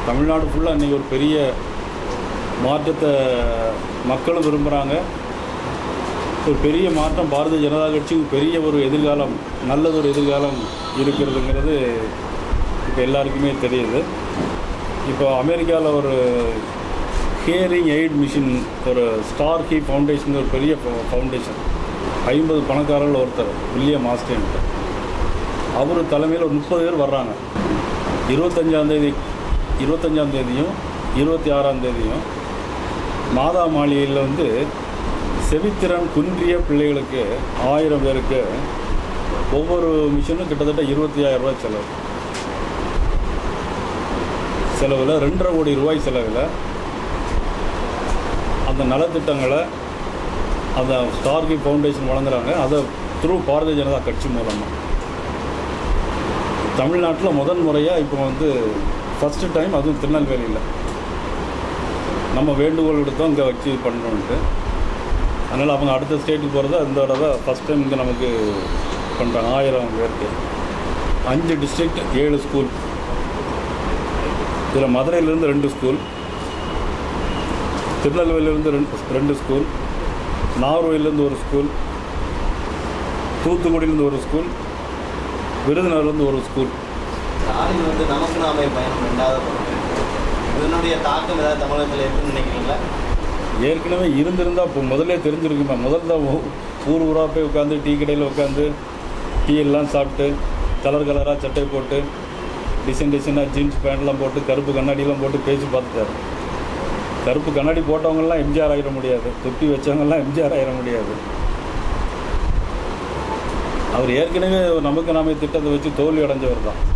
தமிழ்நாடு ஃபுல்லாக இன்றைக்கி ஒரு பெரிய மாற்றத்தை மக்களும் விரும்புகிறாங்க ஒரு பெரிய மாற்றம் பாரதிய ஜனதா கட்சிக்கு பெரிய ஒரு எதிர்காலம் நல்லதொரு எதிர்காலம் இருக்கிறதுங்கிறது இப்போ எல்லாருக்குமே தெரியுது இப்போ அமெரிக்காவில் ஒரு ஹியரிங் எய்ட் மிஷின் ஒரு ஸ்டார் கீ ஃபவுண்டேஷன் ஒரு பெரிய ஃபவுண்டேஷன் ஐம்பது பணக்காரர்கள் ஒருத்தர் வில்லியம் ஆஸ்டின்ட்டு அவர் தலைமையில் ஒரு முப்பது பேர் வர்றாங்க இருபத்தஞ்சாந்தேதி இருபத்தஞ்சாந்தேதியும் இருபத்தி ஆறாம் தேதியும் மாதா மாளிகையில் வந்து செவித்திறன் குன்றிய பிள்ளைகளுக்கு ஆயிரம் பேருக்கு ஒவ்வொரு மிஷினும் கிட்டத்தட்ட இருபத்தி ஆயிரம் ரூபாய் செலவு செலவில் ரெண்டரை கோடி ரூபாய் செலவில் அந்த நலத்திட்டங்களை அந்த ஸ்டார்கி ஃபவுண்டேஷன் வழங்குறாங்க அதை த்ரூ பாரதிய ஜனதா கட்சி மூலமாக தமிழ்நாட்டில் முதன் முறையாக இப்போ வந்து ஃபஸ்ட்டு டைம் அதுவும் திருநெல்வேலியில் நம்ம வேண்டுகோள் விடுத்தோம் இங்கே வச்சு பண்ணணுன்ட்டு அதனால் அவங்க அடுத்த ஸ்டேட்டுக்கு போகிறத இந்த தடவை ஃபஸ்ட் டைம் இங்கே நமக்கு பண்ணுறாங்க ஆயிரம் பேருக்கு அஞ்சு டிஸ்ட்ரிக்ட் ஏழு ஸ்கூல் இதில் மதுரையிலேருந்து ரெண்டு ஸ்கூல் திருநெல்வேலியிலேருந்து ரெண்டு ரெண்டு ஸ்கூல் நாகர்கோயிலேருந்து ஒரு ஸ்கூல் தூத்துக்குடியிலேருந்து ஒரு ஸ்கூல் விருதுநகர்லேருந்து ஒரு ஸ்கூல் ஸ்டாலின் வந்து நமக்கு நாமே பயணம் ரெண்டாவது படம் இதனுடைய தாக்கம் ஏதாவது தமிழகத்தில் இருக்குன்னு நினைக்கிறீங்களா ஏற்கனவே இருந்திருந்தால் இப்போ முதல்ல தெரிஞ்சிருக்குமே முதல்ல தான் ஊ- ஊர் ஊராக போய் உட்காந்து டீ கடையில் உட்காந்து டீ எல்லாம் சாப்பிட்டு கலர் கலராக சட்டை போட்டு டிசைன் டிசைனாக ஜீன்ஸ் பேண்ட்லாம் போட்டு கருப்பு கண்ணாடிலாம் போட்டு பேசி பார்த்துட்டாரு கருப்பு கண்ணாடி போட்டவங்கெல்லாம் எம்ஜிஆர் ஆகிட முடியாது தொப்பி வச்சவங்கெல்லாம் எம்ஜிஆர் ஆகிட முடியாது அவர் ஏற்கனவே நமக்கு நாமே திட்டத்தை வச்சு தோல்வி அடைஞ்சவர் தான்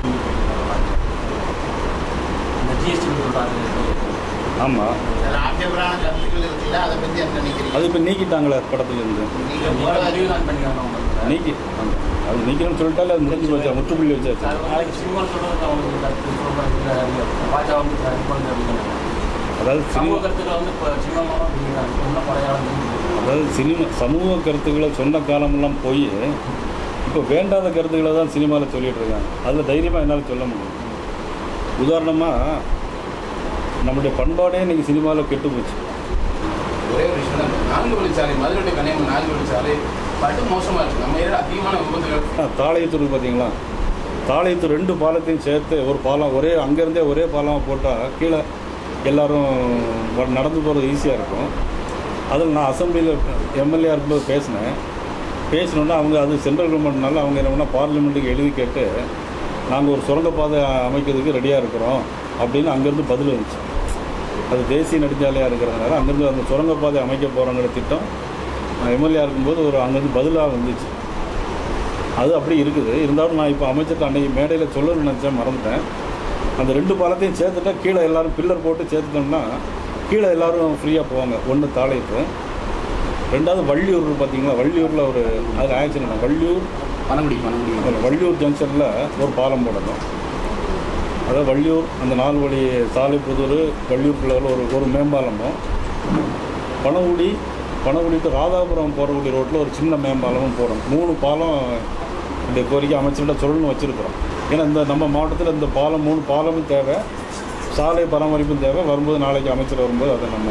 இந்த ஜிஎஸ்டி சொல்கிறாங்க ஆமாம் சில ஆட்சேபரான கருத்துக்கள் இருக்குல்ல அதை பத்தி என்ன நினைக்கிறீங்க அது இப்போ நீக்கிட்டாங்களே படத்துலேருந்து நீங்க நீங்கள் போராடி முடிவு தான் பண்ணிக்காங்க உங்களுக்கு நீக்கி அது நீக்கணும்னு சொல்லிட்டாலே அது முடிஞ்சு போச்சு முற்றுப்புள்ளி வச்சாச்சு நாளைக்கு சினிமா சொல்கிறதுக்கு அவங்களுக்கு கருத்து சொல்கிறாங்க பாஜக வந்து இது பண்ணுது அப்படின்னு அதாவது சமூக சினிமா கருத்துக்களை வந்து இப்போ சினிமாவும் அப்படிங்கிறாங்க இன்னும் பழைய அதாவது சினிமா சமூக கருத்துக்களை சொன்ன காலமெல்லாம் போய் இப்போ வேண்டாத கருத்துக்களை தான் சினிமாவில் சொல்லிட்டு இருக்காங்க அதில் தைரியமாக என்னால் சொல்ல முடியும் உதாரணமாக நம்முடைய பண்பாடே இன்றைக்கி சினிமாவில் கெட்டு போச்சு ஒரே ஒரு விஷயம் தான் நான்கு வழிச்சாலை மதுரை கன்னியாகுமரி நான்கு வழிச்சாலை படு மோசமாக இருக்குது நம்ம ஏரியாவில் அதிகமான விபத்துகள் தாளையத்தூர் பார்த்தீங்களா தாளையத்தூர் ரெண்டு பாலத்தையும் சேர்த்து ஒரு பாலம் ஒரே அங்கேருந்தே ஒரே பாலமாக போட்டால் கீழே எல்லாரும் வ- நடந்து போகிறது ஈஸியாக இருக்கும் அதில் நான் அசம்பிளியில் எம்எல்ஏ இருக்கும்போது பேசினேன் பேசினோன்னா அவங்க அது சென்ட்ரல் கவர்மெண்ட்னால அவங்க என்ன பண்ணால் பார்லிமெண்ட்டுக்கு எழுதி கேட்டு நாங்கள் ஒரு சுரங்கப்பாதை அமைக்கிறதுக்கு ரெடியாக இருக்கிறோம் அப்படின்னு அங்கேருந்து பதில் வந்துச்சு அது தேசிய நெடுஞ்சாலையாக இருக்கிறதுனால அங்கேருந்து அந்த சுரங்கப்பாதை அமைக்க போகிறோங்கிற திட்டம் நான் எம்எல்ஏ இருக்கும்போது ஒரு அங்கேருந்து பதிலாக வந்துச்சு அது அப்படி இருக்குது இருந்தாலும் நான் இப்போ அமைச்சர்கிட்ட அன்னைக்கு மேடையில் சொல்லணும்னு நினச்சேன் மறந்துட்டேன் அந்த ரெண்டு பாலத்தையும் சேர்த்துட்டா கீழே எல்லாரும் பில்லர் போட்டு சேர்த்துட்டோம்னா கீழே எல்லாரும் ஃப்ரீயாக போவாங்க ஒன்று தாளையத்து ரெண்டாவது வள்ளியூர் பார்த்தீங்களா வள்ளியூரில் ஒரு அது ஆக்சிடென்ட் வள்ளியூர் பணங்குடி பணங்குடி அந்த வள்ளியூர் ஜங்ஷனில் ஒரு பாலம் போடணும் அதாவது வள்ளியூர் அந்த நாலு வழி சாலை புதூர் வள்ளியூருக்குள்ள ஒரு ஒரு மேம்பாலமும் பனகுடி பனகுடி to ராதாபுரம் போகிறக்கூடிய ரோட்டில் ஒரு சின்ன மேம்பாலமும் போடணும் மூணு பாலம் இந்த கோரிக்கை அமைச்சர்கிட்ட சொல்லணும்னு வச்சுருக்குறோம் ஏன்னா இந்த நம்ம மாவட்டத்தில் இந்த பாலம் மூணு பாலமும் தேவை சாலை பராமரிப்பும் தேவை வரும்போது நாளைக்கு அமைச்சர் வரும்போது அதை நம்ம